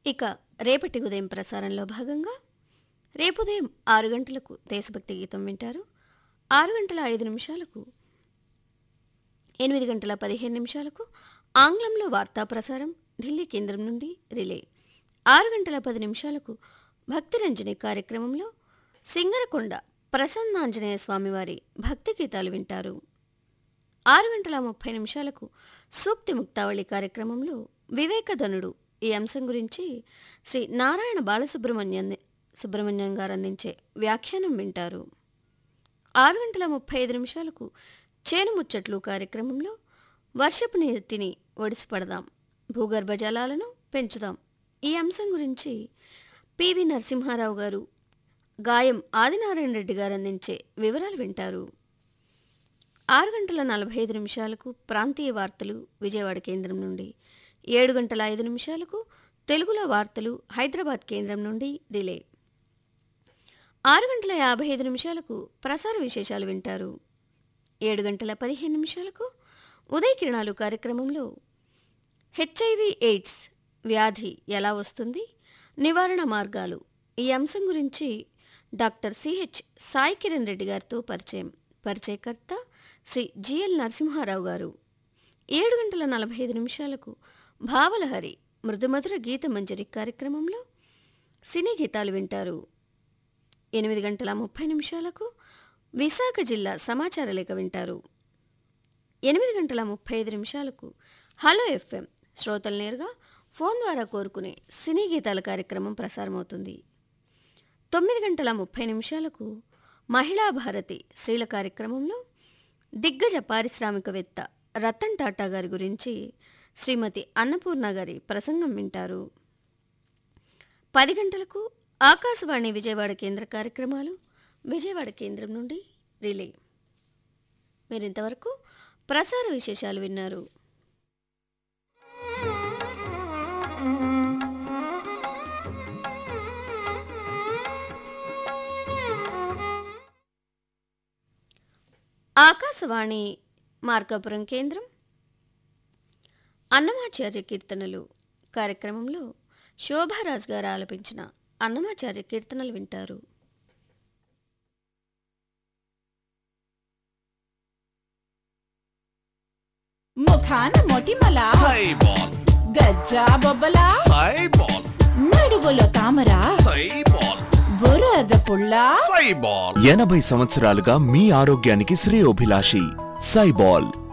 ఇక రేపటి ఉదయం ప్రసారంలో భాగంగా రేపు ఉదయం ఆరు గంటలకు దేశభక్తి గీతం వింటారు ఆరు గంటల ఐదు నిమిషాలకు ఎనిమిది గంటల పదిహేను నిమిషాలకు ఆంగ్లంలో వార్తా ప్రసారం ఢిల్లీ కేంద్రం నుండి రిలే ఆరు గంటల పది నిమిషాలకు భక్తిరంజని కార్యక్రమంలో సింగరకొండ ప్రసన్నాంజనేయ స్వామివారి భక్తి గీతాలు వింటారు ఆరు గంటల ముప్పై నిమిషాలకు సూక్తి ముక్తావళి కార్యక్రమంలో వివేకధనుడు ఈ అంశం గురించి శ్రీ నారాయణ బాలసుబ్రహ్మణ్యం సుబ్రహ్మణ్యం గారు అందించే వ్యాఖ్యానం వింటారు ఆరు గంటల ముప్పై ఐదు నిమిషాలకు చేను ముచ్చట్లు కార్యక్రమంలో వర్షపు నీటిని ఒడిసిపడదాం భూగర్భ జలాలను పెంచుదాం ఈ అంశం గురించి పివి నరసింహారావు గారు గాయం ఆదినారాయణ రెడ్డి గారు అందించే వివరాలు వింటారు ఆరు గంటల నలభై ఐదు నిమిషాలకు ప్రాంతీయ వార్తలు విజయవాడ కేంద్రం నుండి ఏడు గంటల ఐదు నిమిషాలకు తెలుగులో వార్తలు హైదరాబాద్ కేంద్రం నుండి రిలే ఆరు గంటల యాభై ఐదు నిమిషాలకు ప్రసార విశేషాలు వింటారు ఏడు గంటల పదిహేను నిమిషాలకు ఉదయ కిరణాలు కార్యక్రమంలో హెచ్ఐవి ఎయిడ్స్ వ్యాధి ఎలా వస్తుంది నివారణ మార్గాలు ఈ అంశం గురించి డాక్టర్ సిహెచ్ సాయి కిరణ్ రెడ్డి గారితో పరిచయం పరిచయకర్త శ్రీ జిఎల్ నరసింహారావు గారు ఏడు గంటల నలభై ఐదు నిమిషాలకు భావలహరి మృదుమధుర గీత మంజరి కార్యక్రమంలో సినీ గీతాలు వింటారు ఎనిమిది గంటల ముప్పై నిమిషాలకు విశాఖ జిల్లా సమాచార లేఖ వింటారు ఎనిమిది గంటల ముప్పై ఐదు నిమిషాలకు హలో ఎఫ్ఎం శ్రోతలు నేరుగా ఫోన్ ద్వారా కోరుకునే సినీ గీతాల కార్యక్రమం ప్రసారమవుతుంది తొమ్మిది గంటల ముప్పై నిమిషాలకు మహిళా భారతి స్త్రీల కార్యక్రమంలో దిగ్గజ పారిశ్రామికవేత్త రతన్ టాటా గారి గురించి శ్రీమతి అన్నపూర్ణ గారి ప్రసంగం వింటారు పది గంటలకు ఆకాశవాణి విజయవాడ కేంద్ర కార్యక్రమాలు విజయవాడ కేంద్రం నుండి రిలే మీరింతవరకు ప్రసార విశేషాలు విన్నారు ఆకాశవాణి మార్కాపురం కేంద్రం అన్నమాచార్య కీర్తనలు కార్యక్రమంలో శోభారాజ్ గారు ఆలపించిన అన్నమాచార్య కీర్తనలు వింటారు ముఖాన మొటిమల సైబాల్ గజ్జా బొబ్బల సైబాల్ నడువులో తామర సైబాల్ బురద పుల్ల సైబాల్ ఎనభై సంవత్సరాలుగా మీ ఆరోగ్యానికి శ్రేయోభిలాషి సైబాల్